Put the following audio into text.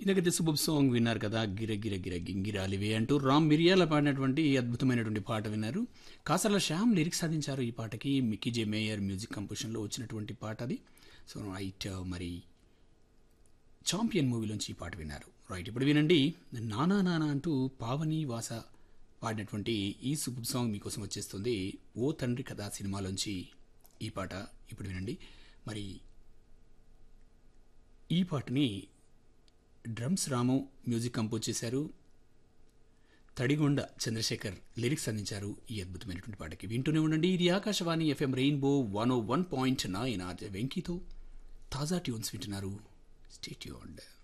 ఇంతకైతే శుభం సాంగ్ విన్నారు కదా గిర గిర గిర గింగిరాలివే అంటూ రామ్ మిరియాల పాడినటువంటి అద్భుతమైనటువంటి పాట విన్నారు కాసర్ల శ్యామ్ లిరిక్స్ సాధించారు ఈ పాటకి మిక్కీ జే మేయర్ మ్యూజిక్ కంపోజిషన్లో వచ్చినటువంటి పాట అది సో రైట్ మరి చాంపియన్ మూవీలోంచి ఈ పాట విన్నారు రైట్ ఇప్పుడు వినండి నానా నానా అంటూ పావని వాస పాడినటువంటి ఈ సూపర్ సాంగ్ మీకోసం వచ్చేస్తుంది ఓ తండ్రి కథ సినిమాలోంచి ఈ పాట ఇప్పుడు వినండి మరి ఈ పాటని డ్రమ్స్ రాము మ్యూజిక్ కంపోజ్ చేశారు తడిగొండ చంద్రశేఖర్ లిరిక్స్ అందించారు ఈ అద్భుతమైనటువంటి పాటకి వింటూనే ఉండండి ఇది Akashvani FM rainbow one O one point nine R వెంకీతో తాజా ట్యూన్స్ వింటున్నారు స్టేట్యూన్డ్